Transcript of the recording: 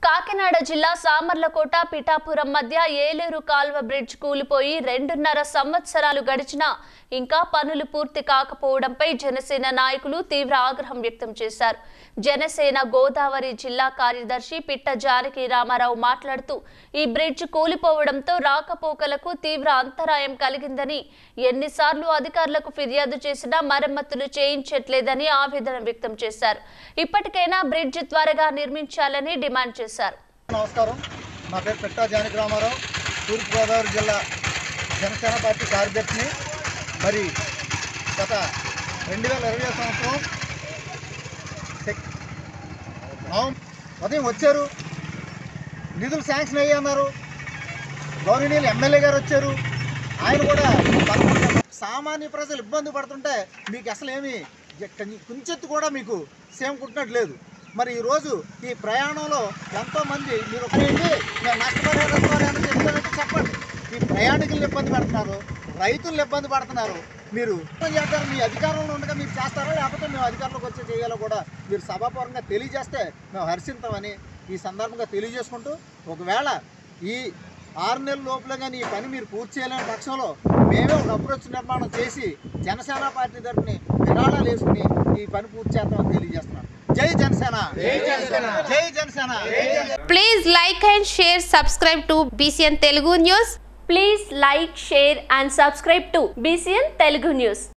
కాకినాడ జిల్లా సామర్లకోట పిఠాపురం మధ్య ఏలేరు కాల్వ బ్రిడ్జ్ కూలిపోయి రెండున్నర సంవత్సరాలు గడిచినా ఇంకా పనులు పూర్తి కాకపోవడంపై జనసేన నాయకులు తీవ్ర ఆగ్రహం వ్యక్తం చేశారు జనసేన గోదావరి జిల్లా కార్యదర్శి పిట్ట జానకి రామారావు మాట్లాడుతూ ఈ బ్రిడ్జ్ కూలిపోవడంతో రాకపోకలకు తీవ్ర అంతరాయం కలిగిందని ఎన్నిసార్లు అధికారులకు ఫిర్యాదు చేసినా మరమ్మతులు చేయించట్లేదని ఆవేదన వ్యక్తం చేశారు ఇప్పటికైనా బ్రిడ్జ్ త్వరగా నిర్మించాలని డిమాండ్ చేశారు నమస్కారం నా పేరు పెట్టా జానకి రామారావు తూర్పుగోదావరి జిల్లా జనసేన పార్టీ కార్యదర్శిని మరి గత రెండు వేల ఇరవై సంవత్సరం సెక్- నవం- ఉదయం వచ్చారు నిధులు శాంక్షన్ అయ్యి అన్నారు గౌరవనీయులు ఎమ్మెల్యే గారు వచ్చారు ఆయన కూడా పదకొండు సామాన్య ప్రజలు ఇబ్బంది పడుతుంటే మీకు అసలు ఏమి కుంచెత్తు కూడా మీకు సేమ్ కుట్టినట్టు మరి ఈరోజు ఈ ప్రయాణంలో ఎంతో మంది మీరు ఏంటి మేము నష్టపరిహారం ఇస్తామని చెప్తానంటే చెప్పండి ఈ ప్రయాణికులను ఇబ్బంది పెడుతున్నారు రైతులను ఇబ్బంది పడుతున్నారు మీరు ఏం చేస్తారు మీ అధికారంలో ఉండగా మీరు చేస్తారా లేకపోతే మేము అధికారంలోకి వచ్చి చేయాలో కూడా మీరు సభాపూర్వకంగా తెలియజేస్తే మేము హర్షిస్తామని ఈ సందర్భంగా తెలియజేసుకుంటూ ఒకవేళ ఈ ఆరు నెలల లోపల కానీ ఈ పని మీరు పూర్తి చేయలేని పక్షంలో మేమే ఒక అప్రోచ్ నిర్మాణం చేసి జనసేన పార్టీ తరఫుని విరాళాలు వేసుకుని ఈ పని పూర్తి చేస్తామని తెలియజేస్తున్నాం జై జనసేన జై జనసేన జై Janasena Please like and share, subscribe to BCN Telugu News. Please like share and subscribe to BCN Telugu news